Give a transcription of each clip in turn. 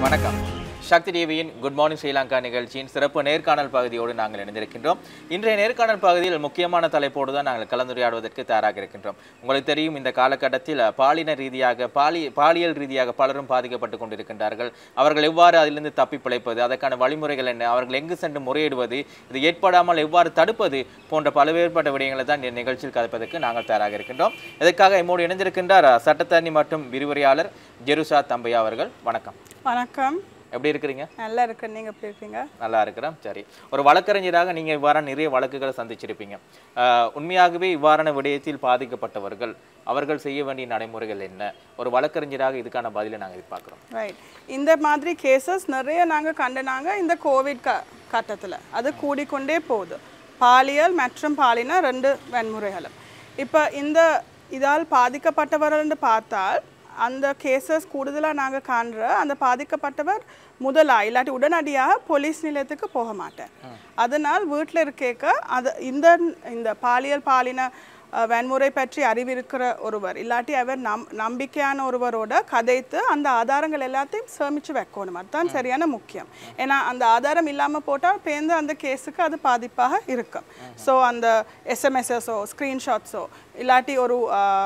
வணக்கம் சக்தி டிவியின் good morning Sri Lanka நிகழ்ச்சியின் சிறப்பு நேர்காணல் பகுதியோடு நாங்கள் இணைந்திருக்கின்றோம் இன்றைய நேர்காணல் பகுதியில் முக்கியமான தலைப்போடு தான் நாங்கள் கலந்துரையாடுவதற்கு தயாராக இருக்கின்றோம் உங்களுக்கு தெரியும் இந்த காலகட்டத்தில் பாலின ரீதியாக பாலி பாலியல் ரீதியாக பலரும் பாதிக்கப்பட்டு கொண்டிருக்கின்றார்கள் அவர்கள் எவ்வாறு அதிலிருந்து தப்பி பிழைப்பது அதற்கான வழிமுறைகள் என்ன அவர்கள் எங்கு சென்று முறையிடுவது இது ஏற்படாமல் எவ்வாறு தடுப்பது போன்ற பல்வேறுபட்ட விடயங்களை தான் இந்த நிகழ்ச்சியில் கதைப்பதற்கு நாங்கள் தயாராக இருக்கின்றோம் இதற்காக எம்மோடு இணைந்திருக்கின்றார் சட்டத்தரணி மற்றும் விரிவுரையாளர் ஜெருசா தம்பையா அவர்கள் வணக்கம் வணக்கம் எப்படி இருக்கிறீங்க நல்லா இருக்கேன் நீங்கள் எப்படி இருக்கீங்க நல்லா இருக்கிறேன் சரி ஒரு வழக்கறிஞராக நீங்க இவ்வாறான நிறைய வழக்குகளை சந்திச்சிருப்பீங்க ஆஹ் உண்மையாகவே இவ்வாறான விடயத்தில் பாதிக்கப்பட்டவர்கள் அவர்கள் செய்ய வேண்டிய நடைமுறைகள் என்ன ஒரு வழக்கறிஞராக இதுக்கான பதிலை நாங்கள் எதிர்பார்க்கிறோம் ரைட் இந்த மாதிரி கேசஸ் நிறைய நாங்கள் கண்டனாங்க இந்த கோவிட் க கட்டத்தில் அது கூடிக்கொண்டே போகுது பாலியல் மற்றும் பாலின ரெண்டு வன்முறைகளும் இப்போ இந்த இதால் பாதிக்கப்பட்டவர்கள்னு பார்த்தால் அந்த கேசஸ் கூடுதலாக நாங்கள் காண்ற அந்த பாதிக்கப்பட்டவர் முதலா இல்லாட்டி உடனடியாக போலீஸ் நிலையத்துக்கு போக மாட்டேன் அதனால் வீட்டில் இருக்கேக்க அது இந்த இந்த பாலியல் பாலின அஹ், வன்முறை பற்றி அறிவிருக்கிற ஒருவர் இல்லாட்டி அவர் நம் நம்பிக்கையான ஒருவரோட கதைத்து அந்த ஆதாரங்கள் எல்லாத்தையும் சேமித்து வைக்கணும் அதுதான் சரியான முக்கியம் ஏன்னா அந்த ஆதாரம் இல்லாமல் போட்டால் பேர்ந்து அந்த கேஸுக்கு அது பாதிப்பாக இருக்கும் ஸோ அந்த எஸ்எம்எஸ்எஸோ ஸ்க்ரீன்ஷாட்ஸோ இல்லாட்டி ஒரு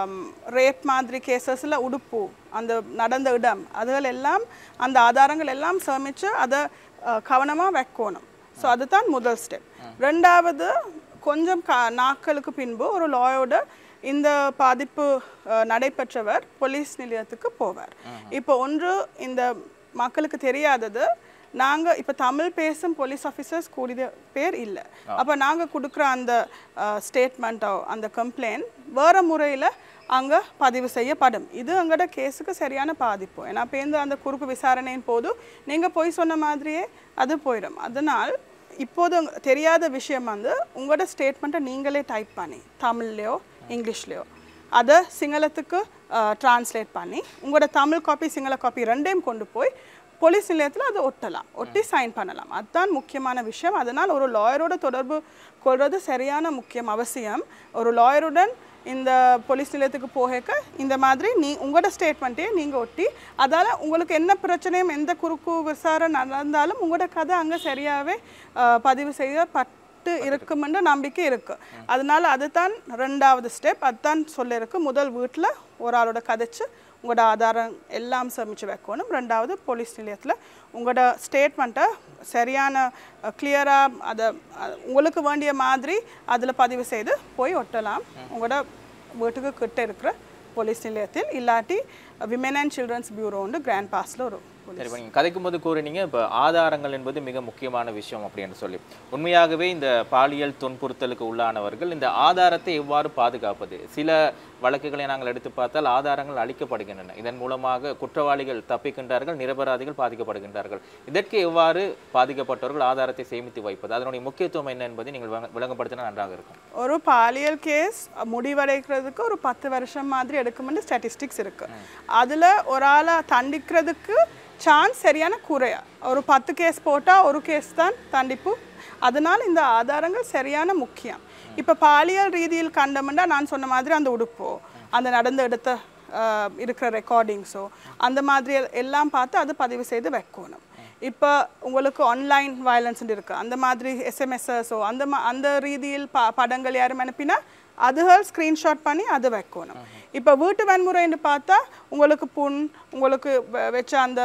ரேப் மாதிரி கேசஸில் உடுப்பு அந்த நடந்த இடம் அதுகள் எல்லாம் அந்த ஆதாரங்கள் எல்லாம் சேமித்து அதை கவனமாக வைக்கணும் ஸோ அதுதான் முதல் ஸ்டெப் ரெண்டாவது கொஞ்சம் கா நாட்களுக்கு பின்பு ஒரு லாயோட இந்த பாதிப்பு அஹ், நடைபெற்றவர் போலீஸ் நிலையத்துக்கு போவார் இப்போ ஒன்று இந்த மக்களுக்கு தெரியாதது நாங்கள் இப்போ தமிழ் பேசும் போலீஸ் ஆஃபீஸர்ஸ் கூடிய பேர் இல்லை அப்போ நாங்கள் கொடுக்குற அந்த ஸ்டேட்மெண்ட்டோ அந்த கம்ப்ளைண்ட் வேறு முறையில் அங்கே பதிவு செய்யப்படும் இது எங்களோட கேஸுக்கு சரியான பாதிப்பு ஏன்னா பேருந்து அந்த குறுக்கு விசாரணையின் போது நீங்கள் போய் சொன்ன மாதிரியே அது போயிடும் அதனால் இப்போது உங்க- தெரியாத விஷயம் வந்து உங்களோட ஸ்டேட்மெண்ட்டை நீங்களே டைப் பண்ணி தமிழ்லையோ இங்கிலீஷ்லையோ அதை சிங்களத்துக்கு ட்ரான்ஸ்லேட் பண்ணி உங்களோட தமிழ் காப்பி சிங்கள காப்பி ரெண்டையும் கொண்டு போய் போலீஸ் நிலையத்தில் அதை ஒட்டலாம் ஒட்டி சைன் பண்ணலாம் அதுதான் முக்கியமான விஷயம் அதனால் ஒரு லாயரோட தொடர்பு கொள்வது சரியான முக்கியம் அவசியம் ஒரு லாயருடன் இந்த போலீஸ் நிலையத்துக்கு போக இந்த மாதிரி நீ உங்களோட ஸ்டேட்மெண்ட்டையே நீங்கள் ஒட்டி அதால் உங்களுக்கு என்ன பிரச்சனையும் எந்த குறுக்கு விசாரணை நடந்தாலும் உங்களோட கதை அங்கே சரியாகவே அஹ், பதிவு செய்யப்பட்டு இருக்குமென்ற நம்பிக்கை இருக்கு அதனால அதுதான் ரெண்டாவது ஸ்டெப் அதுதான் சொல்லியிருக்கு முதல் வீட்டில் ஒரு ஆளோட கதைச்சு உங்களோட ஆதாரம் எல்லாம் சமைச்சு வைக்கணும் ரெண்டாவது போலீஸ் நிலையத்தில் உங்களோட ஸ்டேட்மெண்ட்டை சரியான கிளியராக அதை அஹ், உங்களுக்கு வேண்டிய மாதிரி அதில் பதிவு செய்து போய் ஒட்டலாம் உங்களோட வீட்டுக்கு கிட்ட இருக்கிற போலீஸ் நிலையத்தில் இல்லாட்டி விமன் அண்ட் சில்ட்ரன்ஸ் பியூரோ உண்டு கிராண்ட் பாஸில் ஒரு சரி இப்போ நீங்கள் கதைக்கும் போது கூறினீங்க இப்போ ஆதாரங்கள் என்பது மிக முக்கியமான விஷயம் அப்படின்னு சொல்லி உண்மையாகவே இந்த பாலியல் துன்புறுத்தலுக்கு உள்ளானவர்கள் இந்த ஆதாரத்தை எவ்வாறு பாதுகாப்பது சில வழக்குகளை நாங்கள் எடுத்து பார்த்தால் ஆதாரங்கள் அளிக்கப்படுகின்றன இதன் மூலமாக குற்றவாளிகள் தப்பிக்கின்றார்கள் நிரபராதிகள் பாதிக்கப்படுகின்றார்கள் இதற்கு எவ்வாறு பாதிக்கப்பட்டவர்கள் ஆதாரத்தை சேமித்து வைப்பது அதனுடைய முக்கியத்துவம் என்ன என்பதை நீங்கள் விளங்க- விளங்கப்படுத்தினா நன்றாக இருக்கும் ஒரு பாலியல் கேஸ் முடிவடைக்கிறதுக்கு ஒரு பத்து வருஷம் மாதிரி எடுக்கும்னு ஸ்டாட்டிஸ்டிக்ஸ் இருக்கு அதுல ஒரு ஆளை தண்டிக்கிறதுக்கு சான்ஸ் சரியான குறையா ஒரு பத்து கேஸ் போட்டா ஒரு கேஸ் தான் தண்டிப்பு அதனால இந்த ஆதாரங்கள் சரியான முக்கியம் இப்போ பாலியல் ரீதியில் கண்டமெண்டா நான் சொன்ன மாதிரி அந்த உடுப்போ அந்த நடந்த இடத்த ஆஹ், இருக்கிற ரெக்கார்டிங்ஸோ அந்த மாதிரி எல்லாம் பார்த்து அதை பதிவு செய்து வைக்கணும் இப்போ உங்களுக்கு ஆன்லைன் வயலன்ஸ் இருக்கு அந்த மாதிரி எஸ்எம்எஸ்ஸோ அந்த மா அந்த ரீதியில் ப படங்கள் யாரும் அனுப்பினா அதுகள் ஸ்க்ரீன்ஷாட் பண்ணி அது வைக்கணும் இப்போ வீட்டு வன்முறைன்னு பார்த்தா உங்களுக்கு புண் உங்களுக்கு வெ- வச்ச அந்த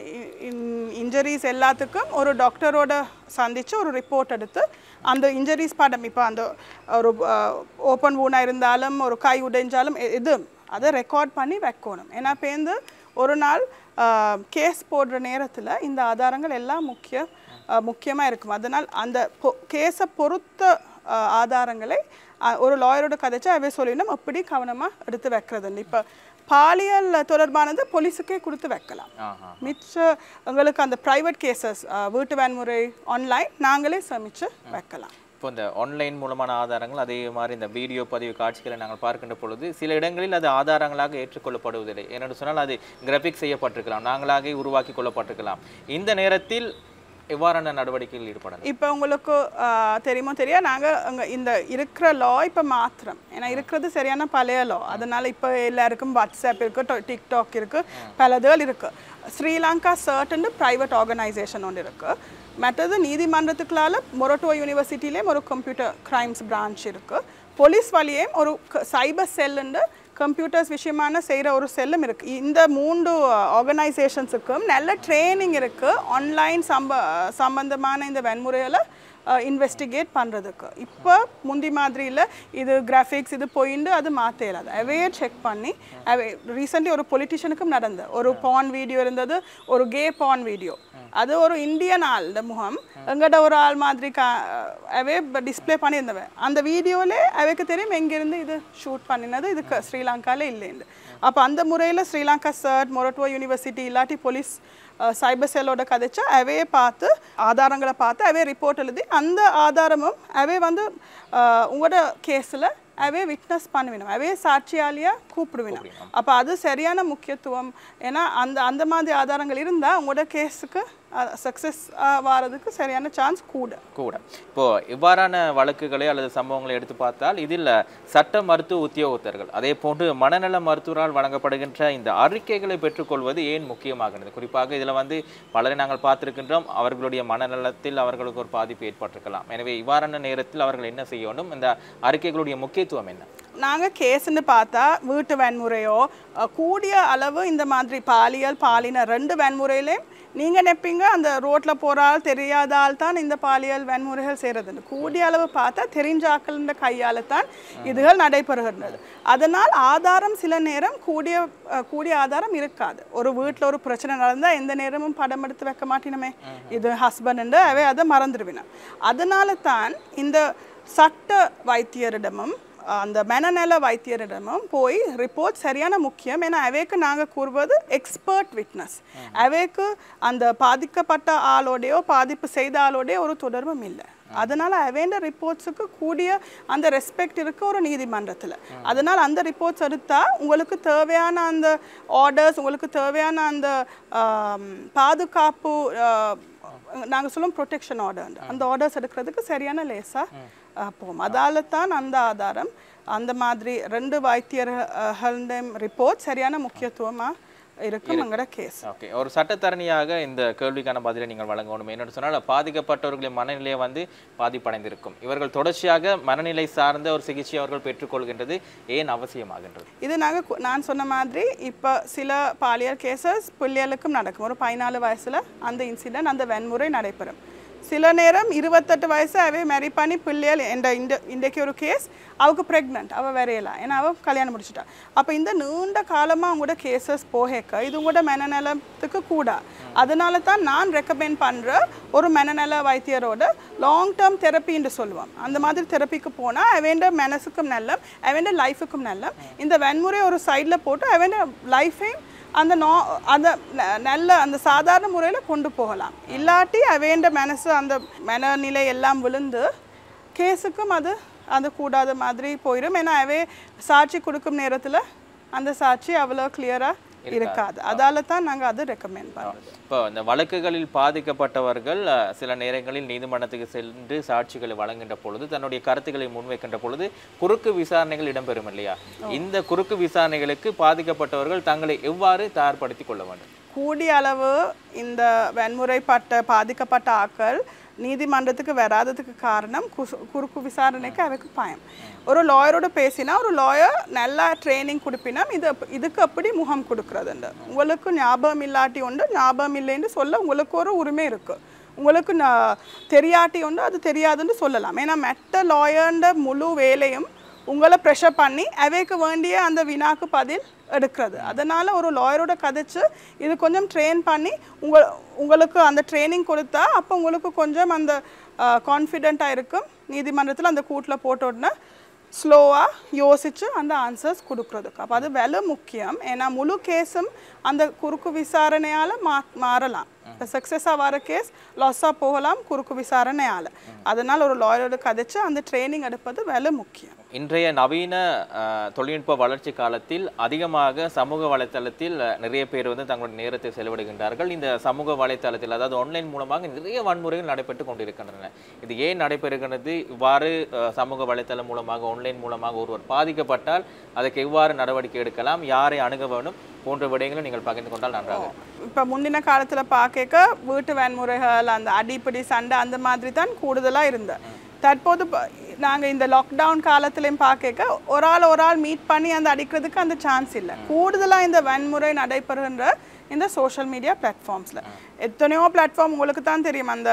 இன்ஜரிஸ் எல்லாத்துக்கும் ஒரு டாக்டரோட சந்திச்சு ஒரு ரிப்போர்ட் எடுத்து அந்த இன்ஜரிஸ் படம் இப்போ அந்த ஒரு ஓப்பன் ஊனாக இருந்தாலும் ஒரு கை உடைஞ்சாலும் எ- எது அதை ரெக்கார்ட் பண்ணி வைக்கணும் ஏன்னா பேருந்து ஒரு நாள் கேஸ் போடுற நேரத்தில் இந்த ஆதாரங்கள் எல்லாம் முக்கிய முக்கியமாக இருக்கும் அதனால் அந்த கேஸை பொறுத்த அஹ், ஆதாரங்களை அஹ், ஒரு லாயரோட கதைச்சு அவை சொல்லிடணும் அப்படி கவனமாக எடுத்து வைக்கிறதுன்னு இப்போ பாலியல் தொடர்பானது போலீஸுக்கே கொடுத்து வைக்கலாம் ஆஹா மிச்ச எங்களுக்கு அந்த ப்ரைவேட் கேசஸ் வீட்டு வன்முறை ஆன்லைன் நாங்களே சமைச்சு வைக்கலாம் இப்போ இந்த ஆன்லைன் மூலமான ஆதாரங்கள் அதே மாதிரி இந்த வீடியோ பதிவு காட்சிகளை நாங்கள் பார்க்கின்ற பொழுது சில இடங்களில் அது ஆதாரங்களாக ஏற்றுக்கொள்ளப்படுவதில்லை என்னென்னு சொன்னால் அது கிராஃபிக் செய்யப்பட்டிருக்கலாம் நாங்களாக உருவாக்கி கொள்ளப்பட்டிருக்கலாம் இந்த நேரத்தில் எவ்வாறான நடவடிக்கையில் ஈடுபடணும் இப்போ உங்களுக்கு ஆஹ், தெரியுமோ தெரியா நாங்கள் அங்கே இந்த இருக்கிற லா இப்போ மாத்திரம் ஏன்னா இருக்கிறது சரியான பழைய லா அதனால இப்போ எல்லாருக்கும் வாட்ஸ்அப் இருக்கு டிக்டாக் இருக்கு பலதுகள் இருக்கு ஸ்ரீலங்கா சர்ட்னு ப்ரைவேட் ஆர்கனைசேஷன் ஒன்று இருக்கு மற்றது நீதிமன்றத்துக்குள்ளால மொரட்டோ யூனிவர்சிட்டிலேயும் ஒரு கம்ப்யூட்டர் கிரைம்ஸ் பிரான்ச் இருக்கு போலீஸ் வழியும் ஒரு சைபர் செல்லுண்டு கம்ப்யூட்டர்ஸ் விஷயமான செய்கிற ஒரு செல்லும் இருக்குது இந்த மூன்று ஆர்கனைசேஷன்ஸுக்கும் நல்ல ட்ரைனிங் இருக்குது ஆன்லைன் சம்ப சம்பந்தமான இந்த வன்முறைகளை இன்வெஸ்டிகேட் பண்ணுறதுக்கு இப்போ முந்தி மாதிரியில் இது கிராஃபிக்ஸ் இது போயிண்டு அது மாற்ற இயலாது அவையே செக் பண்ணி அவை ரீசெண்ட்லி ஒரு பொலிட்டிஷியனுக்கும் நடந்த ஒரு பான் வீடியோ இருந்தது ஒரு கே பான் வீடியோ அது ஒரு இந்தியன் ஆள் இந்த முகம் எங்கிட்ட ஒரு ஆள் மாதிரி கா அவே டிஸ்ப்ளே பண்ணியிருந்தவ அந்த வீடியோவிலே அவைக்கு தெரியும் எங்கேருந்து இது ஷூட் பண்ணினது இதுக்கு ஸ்ரீலங்காவில் இல்லைன்னு அப்போ அந்த முறையில் ஸ்ரீலங்கா சர்ட் மொரட்டுவோ யூனிவர்சிட்டி இல்லாட்டி போலீஸ் சைபர் செல்லோட கதைச்சா அவே பார்த்து ஆதாரங்களை பார்த்து அவே ரிப்போர்ட் எழுதி அந்த ஆதாரமும் அவே வந்து அஹ், உங்களோட கேஸில் அவே விட்னஸ் பண்ணுவினோம் அவே சாட்சியாலியாக கூப்பிடுவினோம் அப்போ அது சரியான முக்கியத்துவம் ஏன்னா அந்த அந்த மாதிரி ஆதாரங்கள் இருந்தால் உங்களோட கேஸுக்கு சக்ஸஸ் வாரதுக்கு சரியான சான்ஸ் கூட கூட இப்போ இவ்வாறான வழக்குகளை அல்லது சம்பவங்களை எடுத்து பார்த்தால் இதில் சட்ட மருத்துவ உத்தியோகத்தர்கள் அதே போன்று மனநல மருத்துவரால் வழங்கப்படுகின்ற இந்த அறிக்கைகளை பெற்றுக்கொள்வது ஏன் முக்கியமாகிறது குறிப்பாக இதில் வந்து பலரை நாங்கள் பார்த்திருக்கின்றோம் அவர்களுடைய மனநலத்தில் அவர்களுக்கு ஒரு பாதிப்பு ஏற்பட்டிருக்கலாம் எனவே இவ்வாறான நேரத்தில் அவர்கள் என்ன செய்யணும் இந்த அறிக்கைகளுடைய முக்கியத்துவம் என்ன நாங்கள் கேஸ்ன்னு பார்த்தா வீட்டு வன்முறையோ அஹ், கூடிய அளவு இந்த மாதிரி பாலியல் பாலின ரெண்டு வன்முறையிலையும் நீங்கள் நினைப்பீங்க அந்த ரோட்டில் போகிற ஆள் தெரியாத ஆள் தான் இந்த பாலியல் வன்முறைகள் செய்கிறது கூடிய அளவு பார்த்தா தெரிஞ்ச ஆக்கள்ன்ற கையால் தான் இதுகள் நடைபெறுகின்றது அதனால் ஆதாரம் சில நேரம் கூடிய அஹ், கூடிய ஆதாரம் இருக்காது ஒரு வீட்டில் ஒரு பிரச்சனை நடந்தால் எந்த நேரமும் படம் எடுத்து வைக்க மாட்டினமே இது ஹஸ்பண்ட் அவை அதை மறந்துடுவினா அதனால தான் இந்த சட்ட வைத்தியரிடமும் அந்த மனநல வைத்தியரிடமும் போய் ரிப்போர்ட் சரியான முக்கியம் ஏன்னா அவைக்கு நாங்கள் கூறுவது எக்ஸ்பர்ட் விட்னஸ் அவைக்கு அந்த பாதிக்கப்பட்ட ஆளோடையோ பாதிப்பு செய்த ஆளோடையோ ஒரு தொடர்பும் இல்லை அதனால அவேண்ட ரிப்போர்ட்ஸுக்கு கூடிய அந்த ரெஸ்பெக்ட் இருக்கு ஒரு நீதிமன்றத்தில் அதனால் அந்த ரிப்போர்ட்ஸ் எடுத்தா உங்களுக்கு தேவையான அந்த ஆர்டர்ஸ் உங்களுக்கு தேவையான அந்த ஆம், பாதுகாப்பு நாங்கள் சொல்லுவோம் ப்ரொடெக்ஷன் ஆர்டர் அந்த ஆர்டர்ஸ் எடுக்கிறதுக்கு சரியான லேசாக போகும் அதால தான் அந்த ஆதாரம் அந்த மாதிரி ரெண்டு வைத்தியர்களுடைய ரிப்போர்ட் சரியான முக்கியத்துவமாக இருக்கும் எங்களோட கேஸ் ஓகே ஒரு சட்டத்தரணியாக இந்த கேள்விக்கான பதிலை நீங்கள் வழங்கணும் என்னென்னு சொன்னால் பாதிக்கப்பட்டவர்களின் மனநிலையை வந்து பாதிப்படைந்திருக்கும் இவர்கள் தொடர்ச்சியாக மனநிலை சார்ந்த ஒரு சிகிச்சை அவர்கள் பெற்றுக்கொள்கின்றது ஏன் அவசியமாகின்றது இது நாங்கள் நான் சொன்ன மாதிரி இப்போ சில பாலியல் கேசஸ் பிள்ளைகளுக்கும் நடக்கும் ஒரு பதினாலு வயசில் அந்த இன்சிடென்ட் அந்த வன்முறை நடைபெறும் சில நேரம் இருபத்தெட்டு வயசு அவே மேரி பண்ணி பிள்ளைகள் இந்த இந்த இன்றைக்கு ஒரு கேஸ் அவൾക്ക് ப்ரெக்னென்ட் அவள் வரையலாம் ஏன்னா அவள் கல்யாணம் முடிச்சிட்டா அப்போ இந்த நீண்ட காலமாக அவங்களோட கேசஸ் போகேக்க இது உங்களோட மனநலத்துக்கு கூட அதனால தான் நான் ரெக்கமெண்ட் பண்ணுற ஒரு மனநல வைத்தியரோட லாங் டேர்ம் தெரப்பின்னு சொல்லுவோம் அந்த மாதிரி தெரப்பிக்கு போனால் அவன் மனசுக்கும் நல்ல அவன் லைஃபுக்கும் நல்ல இந்த வன்முறை ஒரு சைடில் போட்டு அவன் லைஃபையும் அந்த நா அந்த ந- நல்ல அந்த சாதாரண முறையில் கொண்டு போகலாம் இல்லாட்டி அவேண்ட மனசு அந்த மனநிலை எல்லாம் விழுந்து கேஸுக்கும் அது அது கூடாத மாதிரி போயிடும் ஏன்னா அவே சாட்சி கொடுக்கும் நேரத்தில் அந்த சாட்சி அவ்வளோ கிளியராக இருக்காது அதால தான் நாங்கள் அதை ரெக்கமெண்ட் பண்ணுறோம் இப்போ இந்த வழக்குகளில் பாதிக்கப்பட்டவர்கள் அஹ், சில நேரங்களில் நீதிமன்றத்துக்கு சென்று சாட்சிகளை வழங்குகின்ற பொழுது தன்னுடைய கருத்துக்களை முன்வைக்கின்ற பொழுது குறுக்கு விசாரணைகள் இடம்பெறும் இல்லையா இந்த குறுக்கு விசாரணைகளுக்கு பாதிக்கப்பட்டவர்கள் தங்களை எவ்வாறு தயார்படுத்திக் கொள்ள வேண்டும் கூடிய அளவு இந்த வன்முறைப்பட்ட பாதிக்கப்பட்ட ஆக்கள் நீதிமன்றத்துக்கு வராததுக்கு காரணம் குசு- குறுக்கு விசாரணைக்கு அவைக்கு பயம் ஒரு லாயரோட பேசினா ஒரு லாயர் நல்லா ட்ரைனிங் கொடுப்பினா இது அப்- இதுக்கு அப்படி முகம் கொடுக்கறதுண்டு உங்களுக்கு ஞாபகம் இல்லாட்டி உண்டு ஞாபகம் இல்லைன்னு சொல்ல உங்களுக்கு ஒரு உரிமை இருக்குது உங்களுக்கு நான் தெரியாட்டி உண்டு அது தெரியாதுன்னு சொல்லலாம் ஏன்னா மெட்ட லாயர்ன்ற முழு வேலையும் உங்களை ப்ரெஷர் பண்ணி அவைக்கு வேண்டிய அந்த வினாக்கு பதில் எடுக்கிறது அதனால் ஒரு லாயரோட கதைச்சு இது கொஞ்சம் ட்ரெயின் பண்ணி உங்கள் உங்களுக்கு அந்த ட்ரைனிங் கொடுத்தா அப்போ உங்களுக்கு கொஞ்சம் அந்த கான்ஃபிடெண்ட்டாக இருக்கும் நீதிமன்றத்தில் அந்த கூட்டில் போட்ட உடனே ஸ்லோவாக யோசித்து அந்த ஆன்சர்ஸ் கொடுக்குறதுக்கு அப்போ அது விலை முக்கியம் ஏன்னா முழு கேஸும் அந்த குறுக்கு விசாரணையால் மா மாறலாம் இப்போ சக்ஸஸாக வர கேஸ் லாஸாக போகலாம் குறுக்கு விசாரணையால் அதனால் ஒரு லாயரோட கதைச்சு அந்த ட்ரைனிங் எடுப்பது வேலை முக்கியம் இன்றைய நவீன அஹ், தொழில்நுட்ப வளர்ச்சி காலத்தில் அதிகமாக சமூக வலைத்தளத்தில் அஹ், நிறைய பேர் வந்து தங்களுடைய நேரத்தை செலவிடுகின்றார்கள் இந்த சமூக வலைத்தளத்தில் அதாவது ஆன்லைன் மூலமாக நிறைய வன்முறைகள் நடைபெற்று கொண்டிருக்கின்றன இது ஏன் நடைபெறுகிறது இவ்வாறு அஹ், சமூக வலைத்தளம் மூலமாக ஆன்லைன் மூலமாக ஒருவர் பாதிக்கப்பட்டால் அதற்கு எவ்வாறு நடவடிக்கை எடுக்கலாம் யாரை அணுக வேண்டும் போன்ற விடயங்களை நீங்கள் பகிர்ந்து கொண்டால் நன்றாக இருக்கும். இப்போ முந்தின காலத்தில் பார்க்க வீட்டு வன்முறைகள் அந்த அடிப்படி சண்டை அந்த மாதிரி தான் கூடுதலாக இருந்தது தற்போது நாங்கள் இந்த லாக்டவுன் காலத்துலேயும் பார்க்க ஒரு ஆள் ஒரு ஆள் மீட் பண்ணி அந்த அடிக்கிறதுக்கு அந்த சான்ஸ் இல்லை கூடுதலாக இந்த வன்முறை நடைபெறுகின்ற இந்த சோஷியல் மீடியா பிளாட்ஃபார்ம்ஸில் எத்தனையோ பிளாட்ஃபார்ம் உங்களுக்கு தான் தெரியும் அந்த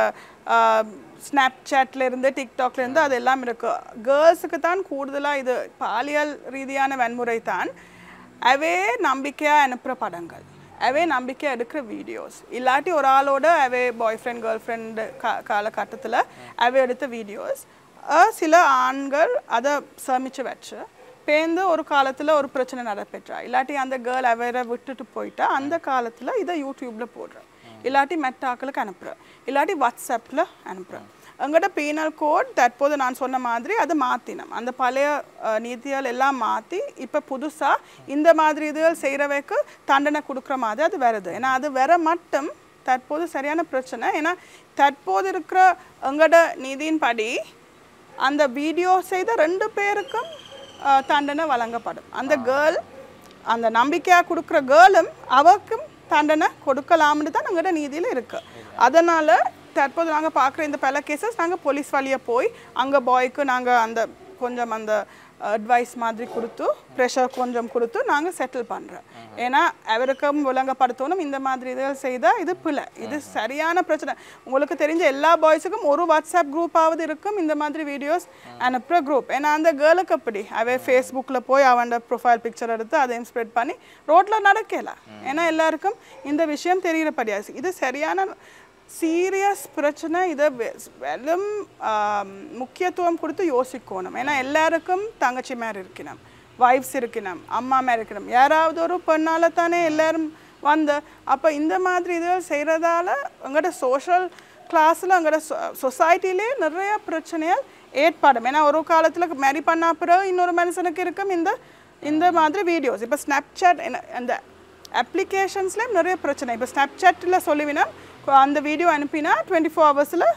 ஸ்னாப்சாட்ல இருந்து டிக்டாக்ல இருந்து அது எல்லாம் இருக்கு கேர்ள்ஸுக்கு தான் கூடுதலாக இது பாலியல் ரீதியான வன்முறை தான் அவே நம்பிக்கையாக அனுப்புகிற படங்கள் அவே நம்பிக்கையாக எடுக்கிற வீடியோஸ் இல்லாட்டி ஒரு ஆளோட அவே பாய் ஃப்ரெண்ட் கேர்ள் ஃப்ரெண்டு கா காலகட்டத்தில் அவே எடுத்த வீடியோஸ் சில ஆண்கள் அதை சமிச்சு வச்சு பேர்ந்து ஒரு காலத்தில் ஒரு பிரச்சனை நடைபெற்றா இல்லாட்டி அந்த கேர்ள் அவேரை விட்டுட்டு போயிட்டா அந்த காலத்தில் இதை யூடியூப்பில் போடுறேன் இல்லாட்டி மெட்டாக்களுக்கு அனுப்புகிறேன் இல்லாட்டி வாட்ஸ்அப்பில் அனுப்புகிறேன் எங்கள்கிட்ட பீனல் கோட் தற்போது நான் சொன்ன மாதிரி அது மாற்றினோம் அந்த பழைய அஹ், நீதிகள் எல்லாம் மாற்றி இப்போ புதுசாக இந்த மாதிரி இதுகள் செய்கிறவைக்கு தண்டனை கொடுக்குற மாதிரி அது வருது ஏன்னா அது வேற மட்டும் தற்போது சரியான பிரச்சனை ஏன்னா தற்போது இருக்கிற எங்களோட நீதியின்படி அந்த வீடியோ செய்த ரெண்டு பேருக்கும் அஹ், தண்டனை வழங்கப்படும் அந்த கேர்ள் அந்த நம்பிக்கையாக கொடுக்குற கேர்ளும் அவருக்கும் தண்டனை கொடுக்கலாம்னு தான் எங்களோட நீதியில் இருக்கு அதனால தற்போது நாங்கள் பார்க்குற இந்த பல கேசஸ் நாங்கள் போலீஸ் வழியாக போய் அங்கே பாய்க்கு நாங்கள் அந்த கொஞ்சம் அந்த அட்வைஸ் மாதிரி கொடுத்து ப்ரெஷர் கொஞ்சம் கொடுத்து நாங்கள் செட்டில் பண்ணுறோம் ஏன்னா அவருக்கும் விளங்கப்படுத்தணும் இந்த மாதிரி இதுகள் செய்தால் இது பிள்ளை இது சரியான பிரச்சனை உங்களுக்கு தெரிஞ்ச எல்லா பாய்ஸுக்கும் ஒரு வாட்ஸ்அப் குரூப்பாவது இருக்கும் இந்த மாதிரி வீடியோஸ் அனுப்புகிற குரூப் ஏன்னா அந்த கேர்ளுக்கு அப்படி அவ ஃபேஸ்புக்கில் போய் அவனோட ப்ரொஃபைல் பிக்சர் எடுத்து அதையும் ஸ்ப்ரெட் பண்ணி ரோட்டில் நடக்கலாம் ஏன்னா எல்லாருக்கும் இந்த விஷயம் தெரிகிறபடியா இது சரியான சீரியஸ் பிரச்சனை இதை வெ- வெறும் ஆம், முக்கியத்துவம் கொடுத்து யோசிக்கணும் ஏன்னா எல்லாருக்கும் தங்கச்சி மாதிரி இருக்கணும் வைஃப்ஸ் இருக்கணும் அம்மா மாதிரி இருக்கணும் யாராவது ஒரு பெண்ணால தானே எல்லாரும் வந்து அப்போ இந்த மாதிரி இது செய்கிறதால எங்களோட சோஷியல் கிளாஸில் எங்களோட சொசைட்டிலே நிறைய பிரச்சனைகள் ஏற்படும் ஏன்னா ஒரு காலத்தில் மேரி பண்ண பிறகு இன்னொரு மனுஷனுக்கு இருக்கும் இந்த இந்த மாதிரி வீடியோஸ் இப்போ ஸ்னாப்சாட் அந்த அப்ளிகேஷன்ஸ்லேயும் நிறைய பிரச்சனை இப்போ ஸ்னாப்சாட்டில் சொல்லுவினா அந்த வீடியோ அனுப்பினா டுவெண்ட்டி ஃபோர் ஹவர்ஸில்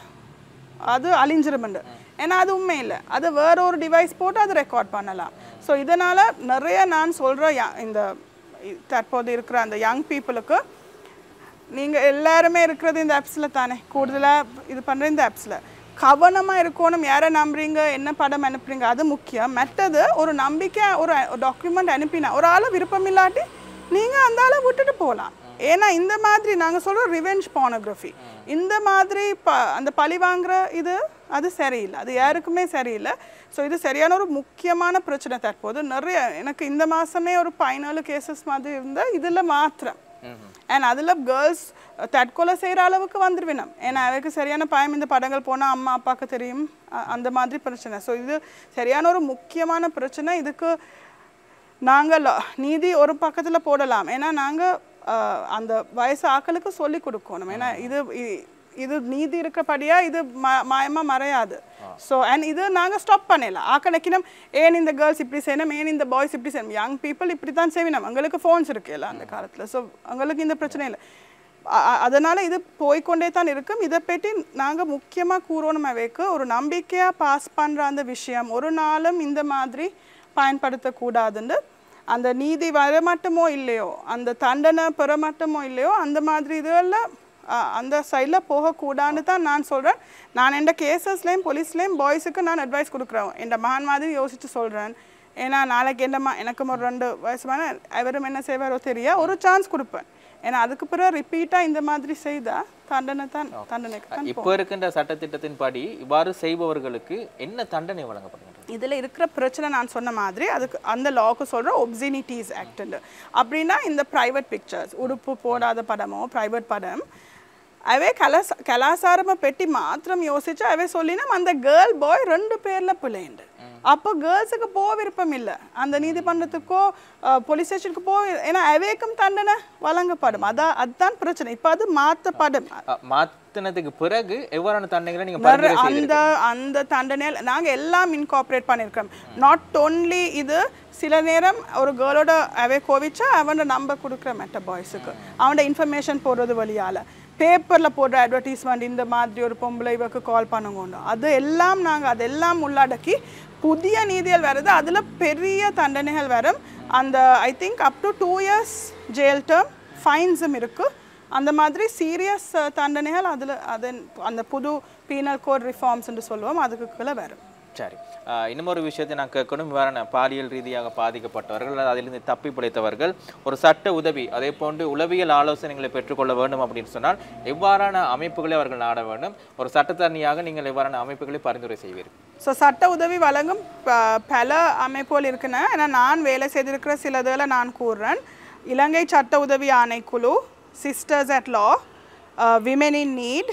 அது அழிஞ்சிருமெண்டு ஏன்னா அது உண்மை இல்லை அது வேற ஒரு டிவைஸ் போட்டு அதை ரெக்கார்ட் பண்ணலாம் ஸோ இதனால் நிறைய நான் சொல்கிற இந்த இ- தற்போது இருக்கிற அந்த யங் பீப்புளுக்கு நீங்கள் எல்லாருமே இருக்கிறது இந்த ஆப்ஸில் தானே கூடுதலாக இது பண்ணுற இந்த ஆப்ஸில் கவனமாக இருக்கணும் யாரை நம்புறீங்க என்ன படம் அனுப்புறீங்க அது முக்கியம் மற்றது ஒரு நம்பிக்கை ஒரு டாக்குமெண்ட் அனுப்பினா ஒரு ஆளை விருப்பம் இல்லாட்டி நீங்கள் அந்த ஆளை விட்டுட்டு போகலாம் ஏன்னா இந்த மாதிரி நாங்கள் சொல்கிறோம் ரிவெஞ்ச் pornography இந்த மாதிரி ப அந்த பழி வாங்குற இது அது சரியில்லை அது யாருக்குமே சரியில்லை ஸோ இது சரியான ஒரு முக்கியமான பிரச்சனை தற்போது நிறைய எனக்கு இந்த மாதமே ஒரு பதினாலு கேசஸ் மாதிரி இருந்தால் இதில் மாத்திரம் அண்ட் அதில் கேர்ள்ஸ் தற்கொலை செய்கிற அளவுக்கு வந்துருவினம் ஏன்னா அவருக்கு சரியான பயம் இந்த படங்கள் போனால் அம்மா அப்பாவுக்கு தெரியும் அ- அந்த மாதிரி பிரச்சனை ஸோ இது சரியான ஒரு முக்கியமான பிரச்சனை இதுக்கு நாங்கள் நீதி ஒரு பக்கத்தில் போடலாம் ஏன்னா நாங்கள் அந்த வயசு ஆக்களுக்கு சொல்லி கொடுக்கணும் ஏன்னா இது இ- இது நீதி இருக்கிறபடியா இது ம மாயமா மறையாது ஸோ அண்ட் இது நாங்கள் ஸ்டாப் பண்ணலாம் ஆக்கணக்கினம் ஏன் இந்த கேர்ள்ஸ் இப்படி செய்யணும் ஏன் இந்த பாய்ஸ் இப்படி செய்யணும் யங் பீப்புள் இப்படி தான் செய்யணும் எங்களுக்கு ஃபோன்ஸ் இருக்குல்ல அந்த காலத்தில் ஸோ எங்களுக்கு இந்த பிரச்சனை இல்லை அ- அ- அதனால இது போய்க்கொண்டே தான் இருக்கும் இதை பற்றி நாங்கள் முக்கியமாக கூறணும் அவைக்கு ஒரு நம்பிக்கையாக பாஸ் பண்ணுற அந்த விஷயம் ஒரு நாளும் இந்த மாதிரி பயன்படுத்தக்கூடாதுன்னு அந்த நீதி வர மட்டுமோ இல்லையோ அந்த தண்டனை பெற மட்டுமோ இல்லையோ அந்த மாதிரி இதெல்லாம் அ- அந்த சைடில் போகக்கூடாதுன்னு தான் நான் சொல்கிறேன் நான் எந்த கேசஸ்லேயும் போலீஸ்லேயும் பாய்ஸுக்கு நான் அட்வைஸ் கொடுக்குறேன் என் மகன் மாதிரி யோசிச்சு சொல்கிறேன் ஏன்னா நாளைக்கு என்னம்மா எனக்கும் ஒரு ரெண்டு வயசுமான அவரும் என்ன செய்வாரோ தெரியா ஒரு சான்ஸ் கொடுப்பேன் ஏன்னா அதுக்கு பிறகு ரிப்பீட்டாக இந்த மாதிரி செய்தால் தண்டனை தான் தண்டனைக்கு தான் இப்போ இருக்கின்ற சட்டத்திட்டத்தின்படி இவ்வாறு செய்பவர்களுக்கு என்ன தண்டனை வழங்கப்படுகின்றது இதில் இருக்கிற பிரச்சனை நான் சொன்ன மாதிரி அதுக்கு அந்த லாக்கு சொல்கிற ஒப்சினிட்டிஸ் ஆக்ட்னு அப்படின்னா இந்த ப்ரைவேட் பிக்சர்ஸ் உடுப்பு போடாத படமோ ப்ரைவேட் படம் அவே கலாச கலாசாரமாக பெட்டி மாத்திரம் யோசிச்சு அவே சொல்லினா அந்த கேர்ள் பாய் ரெண்டு பேரில் பிள்ளைண்டு அப்போ கேர்ள்ஸுக்கு போக விருப்பம் இல்லை அந்த நீதிமன்றத்துக்கோ போலீஸ் ஸ்டேஷனுக்கு போ ஏன்னா அவேக்கும் தண்டனை வழங்கப்படும் அதான் அதுதான் பிரச்சனை இப்போ அது மாற்றப்படும் அஹ், மாத்தினதுக்கு பிறகு எவ்வாறான தண்டனைகளை நீங்க நிறைய பரிந்துரை அந்த செய்திருக்கீங்க? அந்த தண்டனையில் நாங்கள் எல்லாம் இன்கார்பரேட் பண்ணியிருக்கோம் நாட் ஓன்லி இது சில நேரம் ஒரு கேர்ளோட அவே கோவிச்சா அவனோட நம்பர் கொடுக்குற மெட்ட பாய்ஸுக்கு அவனோட இன்ஃபர்மேஷன் போடுறது வழியால் பேப்பரில் போடுற அட்வர்டைஸ்மெண்ட் இந்த மாதிரி ஒரு பொம்பளை இவக்கு கால் பண்ணுங்க அது எல்லாம் நாங்கள் அதெல்லாம் உள்ளடக்கி புதிய நீதிகள் வருது அதில் பெரிய தண்டனைகள் வரும் அந்த I think up to two years jail term ஃபைன்ஸும் இருக்குது அந்த மாதிரி சீரியஸ் தண்டனைகள் அதில் அதன் அந்த புது பீனல் கோட் ரிஃபார்ம்ஸ் என்று சொல்லுவோம் அதுக்கு கீழே வரும் சரி அஹ், இன்னும் ஒரு விஷயத்தை நான் கேட்கணும் இவ்வாறான பாலியல் ரீதியாக பாதிக்கப்பட்டவர்கள் அல்லது அதிலிருந்து தப்பி பிழைத்தவர்கள் ஒரு சட்ட உதவி அதே போன்று உளவியல் ஆலோசனைகளை பெற்றுக்கொள்ள வேண்டும் அப்படின்னு சொன்னால் எவ்வாறான அமைப்புகளை அவர்கள் நாட வேண்டும் ஒரு சட்டத்தரணியாக நீங்கள் எவ்வாறான அமைப்புகளை பரிந்துரை செய்வீர்கள் ஸோ சட்ட உதவி வழங்கும் ப- பல அமைப்புகள் இருக்குன்னு ஏன்னா நான் வேலை செய்திருக்கிற சிலதில் நான் கூறுறேன் இலங்கை சட்ட உதவி ஆணைக்குழு sisters at law women in need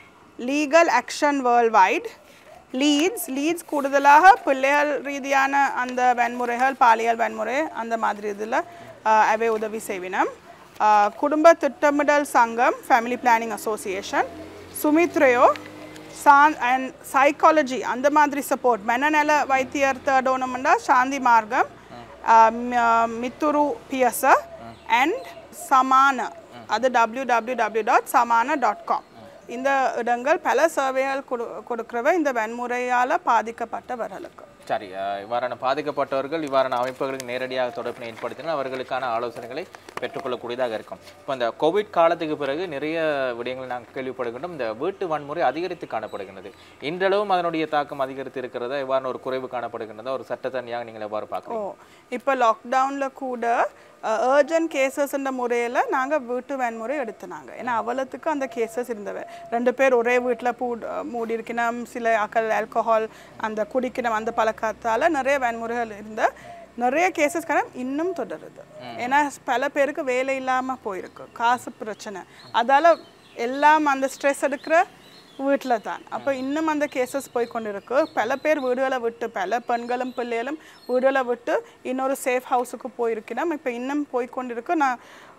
legal action world wide leads leads கூடுதலாக பிள்ளைகள் ரீதியான அந்த வன்முறைகள் பாலியல் வன்முறை அந்த மாதிரி இதில் அவை உதவி செய்வினம் அஹ், குடும்ப திட்டமிடல் சங்கம் ஃபேமிலி பிளானிங் அசோசியேஷன் சுமித்ரயோ சான் அண்ட் சைக்காலஜி அந்த மாதிரி சப்போர்ட் மனநல வைத்தியர் தேடோனம்னா சாந்தி மார்க்கம் அஹ், ம- மித்துரு பியச அண்ட் சமான அது W W W dot Samana dot com இந்த இடங்கள் பல சேவைகள் கொடு கொடுக்கிறவ இந்த வன்முறையால் பாதிக்கப்பட்டவர்களுக்கு சரி அஹ், இவ்வாறான பாதிக்கப்பட்டவர்கள் இவ்வாறான அமைப்புகளுக்கு நேரடியாக தொடர்பினை ஏற்படுத்தினால் அவர்களுக்கான ஆலோசனைகளை பெற்றுக்கொள்ளக்கூடியதாக இருக்கும் இப்போ இந்த கோவிட் காலத்துக்கு பிறகு நிறைய விடயங்கள் நாங்கள் கேள்விப்படுகின்றோம் இந்த வீட்டு வன்முறை அதிகரித்து காணப்படுகின்றது இன்றளவும் அதனுடைய தாக்கம் அதிகரித்து இருக்கிறதா எவ்வாறு ஒரு குறைவு காணப்படுகின்றதா ஒரு சட்டத்தனியாக நீங்கள் எவ்வாறு ஓ பார்க்குறீங்க இப்போ லாக்டவுனில் கூட அர்ஜென்ட் கேசஸ்ன்ற முறையில் நாங்கள் வீட்டு வன்முறை எடுத்துனாங்க ஏன்னா அவலத்துக்கு அந்த கேசஸ் இருந்தவ ரெண்டு பேர் ஒரே வீட்டில் பூ மூடி இருக்கணும் சில அக்கல் ஆல்கஹால் அந்த குடிக்கணும் அந்த பழக்கத்தால் நிறைய வன்முறைகள் இருந்த நிறைய கேசஸ் கணம் இன்னும் தொடருது ஏன்னா பல பேருக்கு வேலை இல்லாமல் போயிருக்கு காசு பிரச்சனை அதால் எல்லாம் அந்த ஸ்ட்ரெஸ் எடுக்கிற வீட்டில் தான் அப்போ இன்னும் அந்த கேசஸ் போய் கொண்டு இருக்கு பல பேர் வீடுகளை விட்டு பல பெண்களும் பிள்ளைகளும் வீடுகளை விட்டு இன்னொரு சேஃப் ஹவுஸுக்கு போயிருக்கணும் இப்போ இன்னும் போய் கொண்டு இருக்கு நான்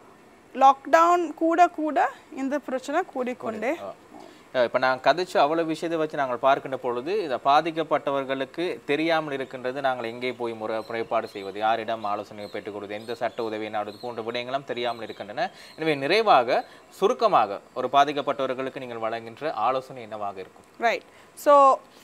லாக்டவுன் கூட கூட இந்த பிரச்சனை கூடிக்கொண்டே இப்போ நான் கதைச்சு அவ்வளவு விஷயத்தை வச்சு நாங்கள் பார்க்கின்ற பொழுது இதை பாதிக்கப்பட்டவர்களுக்கு தெரியாமல் இருக்கின்றது நாங்கள் எங்கே போய் முறை முறைப்பாடு செய்வது யாரிடம் ஆலோசனை பெற்றுக் கொடுவது எந்த சட்ட உதவி நாடுவது போன்ற விடயங்களும் தெரியாமல் இருக்கின்றன எனவே நிறைவாக சுருக்கமாக ஒரு பாதிக்கப்பட்டவர்களுக்கு நீங்கள் வழங்குகின்ற ஆலோசனை என்னவாக இருக்கும் ரைட் ஸோ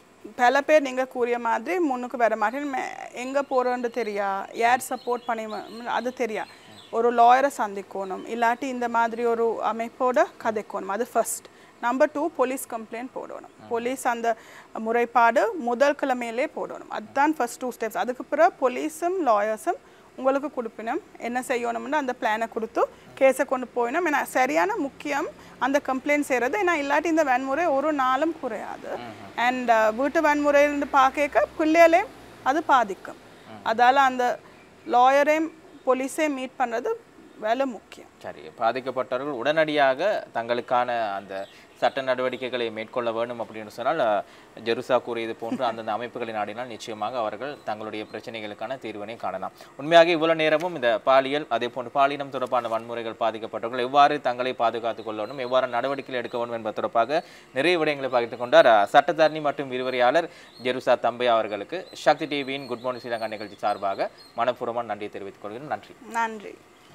பல பேர் நீங்கள் கூறிய மாதிரி முன்னுக்கு வர மாட்டேன் எங்கே போகிறோன்னு தெரியா யார் சப்போர்ட் பண்ணி வ- அது தெரியா ஒரு லாயரை சந்திக்கணும் இல்லாட்டி இந்த மாதிரி ஒரு அமைப்போட கதைக்கணும் அது first number two police complaint போடணும் போலீஸ் அந்த முறைப்பாடு முதல் கிழமையிலே போடணும் அதுதான் ஃபர்ஸ்ட் டூ ஸ்டெப்ஸ் அதுக்கு பிறகு போலீஸும் லாயர்ஸும் உங்களுக்கு கொடுப்பினும் என்ன செய்யணும்னு அந்த பிளானை கொடுத்து கேஸை கொண்டு போயிடும் ஏன்னா சரியான முக்கியம் அந்த கம்ப்ளைண்ட் செய்கிறது ஏன்னா இல்லாட்டி இந்த வன்முறை ஒரு நாளும் குறையாது அண்ட் வீட்டு வன்முறையிலிருந்து பார்க்க பிள்ளைகளே அது பாதிக்கும் அதால் அந்த லாயரையும் போலீஸையும் மீட் பண்ணுறது வேலை முக்கியம் சரி பாதிக்கப்பட்டவர்கள் உடனடியாக தங்களுக்கான அந்த சட்ட நடவடிக்கைகளை மேற்கொள்ள வேண்டும் அப்படின்னு சொன்னால் அஹ், ஜெருசா கூறியது போன்று அந்தந்த அமைப்புகளை நாடினால் நிச்சயமாக அவர்கள் தங்களுடைய பிரச்சனைகளுக்கான தீர்வினை காணலாம் உண்மையாக இவ்வளவு நேரமும் இந்த பாலியல் அதே போன்று பாலினம் தொடர்பான வன்முறைகள் பாதிக்கப்பட்டவர்கள் எவ்வாறு தங்களை பாதுகாத்துக் கொள்ள வேண்டும் எவ்வாறு நடவடிக்கைகள் எடுக்க வேண்டும் என்பது தொடர்பாக நிறைய விடயங்களை பகிர்ந்து கொண்டார் அஹ், சட்டத்தரணி மற்றும் விரிவுரையாளர் ஜெருசா தம்பை அவர்களுக்கு சக்தி டிவியின் குட் மார்னிங் ஸ்ரீலங்கா நிகழ்ச்சி சார்பாக மனப்பூர்வமான நன்றியை தெரிவித்துக் கொள்கிறேன் நன்றி நன்றி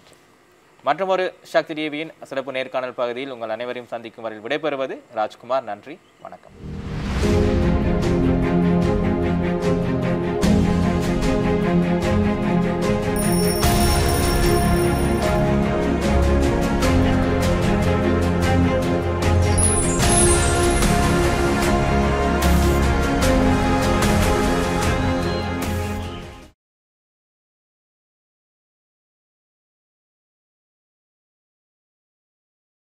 மற்றொரு சக்தி டிவியின் சிறப்பு நேர்காணல் பகுதியில் உங்கள் அனைவரையும் சந்திக்கும் வரையில் விடைபெறுவது ராஜ்குமார் நன்றி வணக்கம்